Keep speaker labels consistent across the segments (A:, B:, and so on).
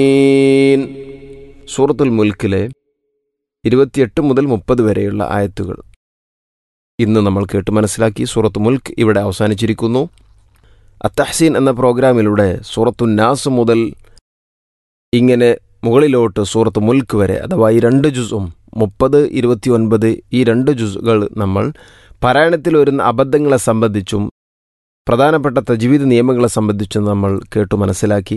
A: ഈൻ. സൂറത്തുൽ മുൽക്കിലെ ഇരുപത്തിയെട്ട് മുതൽ മുപ്പത് വരെയുള്ള ആയത്തുകൾ ഇന്ന് നമ്മൾ കേട്ട് മനസ്സിലാക്കി സൂറത്ത് മുൽക്ക് ഇവിടെ അവസാനിച്ചിരിക്കുന്നു അത്തഹസീൻ എന്ന പ്രോഗ്രാമിലൂടെ സൂറത്തു നാസ് മുതൽ ഇങ്ങനെ മുകളിലോട്ട് സൂറത്ത് മുൽക്ക് വരെ അഥവാ ഈ രണ്ട് ജുസും മുപ്പത് ഇരുപത്തി ഒൻപത് ഈ രണ്ട് ജുസുകൾ നമ്മൾ പാരായണത്തിൽ വരുന്ന അബദ്ധങ്ങളെ സംബന്ധിച്ചും പ്രധാനപ്പെട്ട തജ്വീദ് നിയമങ്ങളെ സംബന്ധിച്ചും നമ്മൾ കേട്ടു മനസ്സിലാക്കി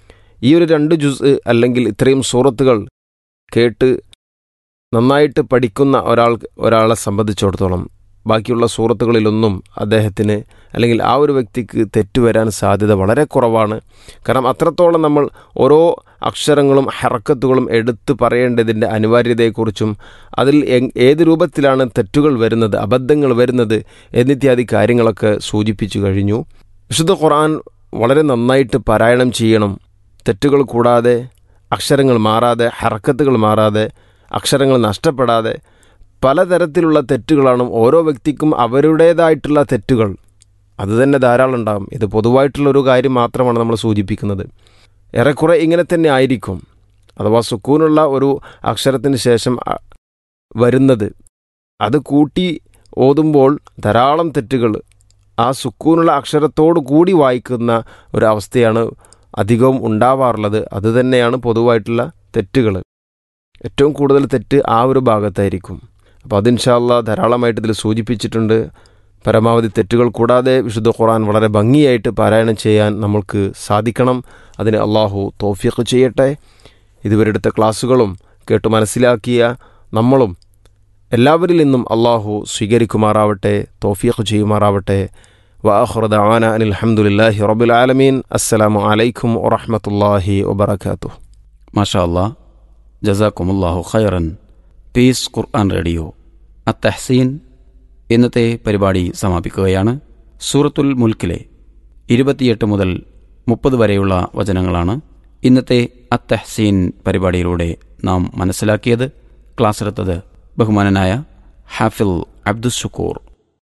A: ഈ ഒരു രണ്ട് ജുസ് അല്ലെങ്കിൽ ഇത്രയും സൂറത്തുകൾ കേട്ട് നന്നായിട്ട് പഠിക്കുന്ന ഒരാൾ ഒരാളെ സംബന്ധിച്ചിടത്തോളം ബാക്കിയുള്ള സൂറത്തുകളിലൊന്നും അദ്ദേഹത്തിന് അല്ലെങ്കിൽ ആ ഒരു വ്യക്തിക്ക് തെറ്റുവരാൻ സാധ്യത വളരെ കുറവാണ് കാരണം അത്രത്തോളം നമ്മൾ ഓരോ അക്ഷരങ്ങളും ഹറക്കത്തുകളും എടുത്തു പറയേണ്ടതിൻ്റെ അനിവാര്യതയെക്കുറിച്ചും അതിൽ എങ്- ഏത് രൂപത്തിലാണ് തെറ്റുകൾ വരുന്നത് അബദ്ധങ്ങൾ വരുന്നത് എന്നിത്യാദി കാര്യങ്ങളൊക്കെ സൂചിപ്പിച്ചു കഴിഞ്ഞു വിശുദ്ധ ഖുർആൻ വളരെ നന്നായിട്ട് പാരായണം ചെയ്യണം തെറ്റുകൾ കൂടാതെ അക്ഷരങ്ങൾ മാറാതെ ഹറക്കത്തുകൾ മാറാതെ അക്ഷരങ്ങൾ നഷ്ടപ്പെടാതെ പലതരത്തിലുള്ള തെറ്റുകളാണ് ഓരോ വ്യക്തിക്കും അവരുടേതായിട്ടുള്ള തെറ്റുകൾ അത് തന്നെ ധാരാളം ഉണ്ടാകും ഇത് പൊതുവായിട്ടുള്ള ഒരു കാര്യം മാത്രമാണ് നമ്മൾ സൂചിപ്പിക്കുന്നത് ഏറെക്കുറെ ഇങ്ങനെ തന്നെ ആയിരിക്കും അഥവാ സുക്കൂനുള്ള ഒരു അക്ഷരത്തിന് ശേഷം അ- വരുന്നത് അത് കൂട്ടി ഓതുമ്പോൾ ധാരാളം തെറ്റുകൾ ആ സുക്കൂനുള്ള അക്ഷരത്തോടു കൂടി വായിക്കുന്ന ഒരവസ്ഥയാണ് അധികവും ഉണ്ടാവാറുള്ളത് അത് തന്നെയാണ് പൊതുവായിട്ടുള്ള തെറ്റുകൾ ഏറ്റവും കൂടുതൽ തെറ്റ് ആ ഒരു ഭാഗത്തായിരിക്കും അപ്പോൾ അത് ഇൻഷാല്ല ധാരാളമായിട്ട് ഇതിൽ സൂചിപ്പിച്ചിട്ടുണ്ട് പരമാവധി തെറ്റുകൾ കൂടാതെ വിശുദ്ധ ഖുർആൻ വളരെ ഭംഗിയായിട്ട് പാരായണം ചെയ്യാൻ നമ്മൾക്ക് സാധിക്കണം അതിന് അള്ളാഹു തോഫിയൊക്കെ ചെയ്യട്ടെ ഇതുവരെടുത്ത ക്ലാസ്സുകളും കേട്ട് മനസ്സിലാക്കിയ നമ്മളും എല്ലാവരിൽ നിന്നും അള്ളാഹു സ്വീകരിക്കുമാറാവട്ടെ തോഫിയൊക്കെ ചെയ്യുമാറാവട്ടെ വാഹുറദ് ആന അനിൽ അഹമ്മദില്ലാഹി റബുൽ ആലമീൻ അസ്സലാമു അലൈക്കും വറഹമത്തല്ലാഹി വബർക്കാത്തു
B: മാഷാ അല്ലാ ജസാക്കുമുല്ലാഹു ഖൈറൻ പീസ് ഖുർആൻ റേഡിയോ അത്തഹ്സീൻ ഇന്നത്തെ പരിപാടി സമാപിക്കുകയാണ് സൂറത്തുൽ മുൽക്കിലെ ഇരുപത്തിയെട്ട് മുതൽ മുപ്പത് വരെയുള്ള വചനങ്ങളാണ് ഇന്നത്തെ അത്തഹ്സീൻ പരിപാടിയിലൂടെ നാം മനസ്സിലാക്കിയത് ക്ലാസ് എടുത്തത് ബഹുമാനനായ ഹാഫിൽ അബ്ദുഷുക്കൂർ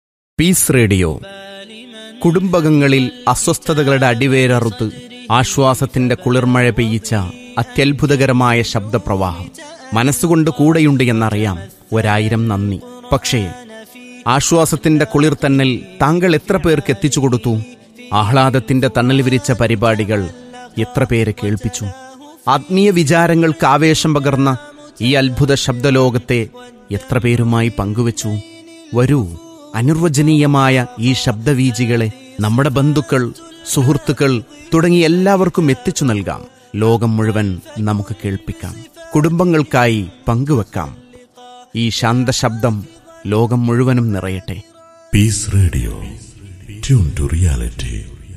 C: പീസ് റേഡിയോ കുടുംബകങ്ങളിൽ അസ്വസ്ഥതകളുടെ അടിവേരറുത്ത് ആശ്വാസത്തിന്റെ കുളിർമഴ പെയ്യിച്ച അത്യത്ഭുതകരമായ ശബ്ദപ്രവാഹം മനസ്സുകൊണ്ട് കൂടെയുണ്ട് എന്നറിയാം ഒരായിരം നന്ദി പക്ഷേ ആശ്വാസത്തിന്റെ കുളിർത്തന്നൽ താങ്കൾ എത്ര പേർക്ക് എത്തിച്ചു കൊടുത്തു ആഹ്ലാദത്തിന്റെ തണൽ വിരിച്ച പരിപാടികൾ എത്ര പേരെ കേൾപ്പിച്ചു ആത്മീയ വിചാരങ്ങൾക്ക് ആവേശം പകർന്ന ഈ അത്ഭുത ശബ്ദലോകത്തെ എത്ര പേരുമായി പങ്കുവച്ചു വരൂ അനിർവചനീയമായ ഈ ശബ്ദവീജികളെ നമ്മുടെ ബന്ധുക്കൾ സുഹൃത്തുക്കൾ തുടങ്ങി എല്ലാവർക്കും എത്തിച്ചു നൽകാം ലോകം മുഴുവൻ നമുക്ക് കേൾപ്പിക്കാം കുടുംബങ്ങൾക്കായി പങ്കുവെക്കാം ഈ ശാന്തശബ്ദം ലോകം മുഴുവനും നിറയട്ടെ
D: Peace Radio. Tune to reality.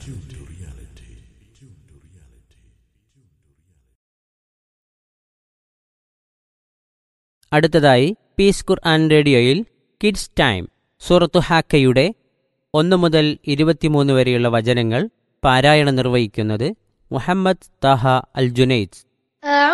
E: അടുത്തതായി പീസ് ഖുർആൻ റേഡിയോയിൽ കിഡ്സ് ടൈം സൂറത്തു ഹാക്കയുടെ ഒന്ന് മുതൽ ഇരുപത്തിമൂന്ന് വരെയുള്ള വചനങ്ങൾ പാരായണം നിർവഹിക്കുന്നത് മുഹമ്മദ് താഹ അൽ ജുനൈദ്